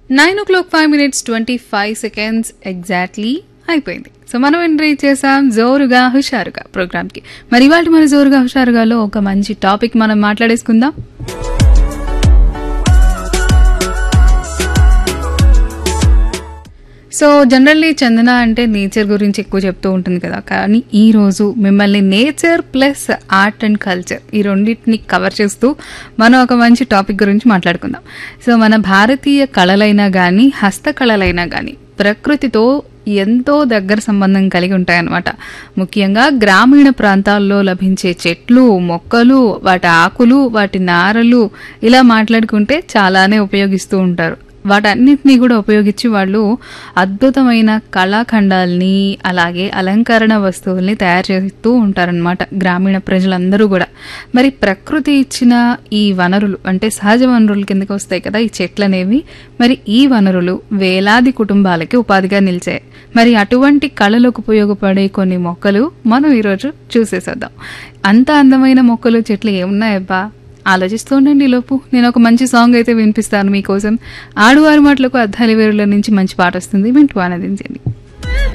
nine o'clock five minutes twenty five seconds exactly అయిపోయింది so మనం entry చేసాం జోరుగా హుషారుగా ప్రోగ్రామ్కి మరి ఇవాళ మన జోరుగా హుషారుగాలో ఒక మంచి టాపిక్ మనం మాట్లాడేసుకుందాం సో జనరల్లీ చందన అంటే నేచర్ గురించి ఎక్కువ చెప్తూ ఉంటుంది కదా కానీ ఈ రోజు మిమ్మల్ని nature plus art and culture ఈ రెండింటిని కవర్ చేస్తూ మనం ఒక మంచి టాపిక్ గురించి మాట్లాడుకుందాం సో మన భారతీయ కళలైనా కానీ హస్తకళలైనా కానీ ప్రకృతితో ఎంతో దగ్గర సంబంధం కలిగి ఉంటాయన్నమాట ముఖ్యంగా గ్రామీణ ప్రాంతాల్లో లభించే చెట్లు మొక్కలు వాటి ఆకులు వాటి నారలు ఇలా మాట్లాడుకుంటే చాలానే ఉపయోగిస్తూ ఉంటారు వాటన్నిటినీ కూడా ఉపయోగించి వాళ్ళు అద్భుతమైన కళాఖండాల్ని అలాగే అలంకరణ వస్తువుల్ని తయారు చేస్తూ ఉంటారనమాట గ్రామీణ ప్రజలందరూ కూడా మరి ప్రకృతి ఇచ్చిన ఈ వనరులు అంటే సహజ వనరుల కిందకి వస్తాయి కదా ఈ చెట్లు అనేవి మరి ఈ వనరులు వేలాది కుటుంబాలకి ఉపాధిగా నిలిచాయి మరి అటువంటి కళలకు ఉపయోగపడే కొన్ని మొక్కలు మనం ఈరోజు చూసేసేద్దాం అంత అందమైన మొక్కలు చెట్లు ఏమున్నాయబ్బా ఆలోచిస్తూ ఉండండి ఈ లోపు నేను ఒక మంచి సాంగ్ అయితే వినిపిస్తాను మీకోసం ఆడువారి మాటలకు అద్దాలి వేరుల నుంచి మంచి పాట వస్తుంది వింటూ ఆనందించండి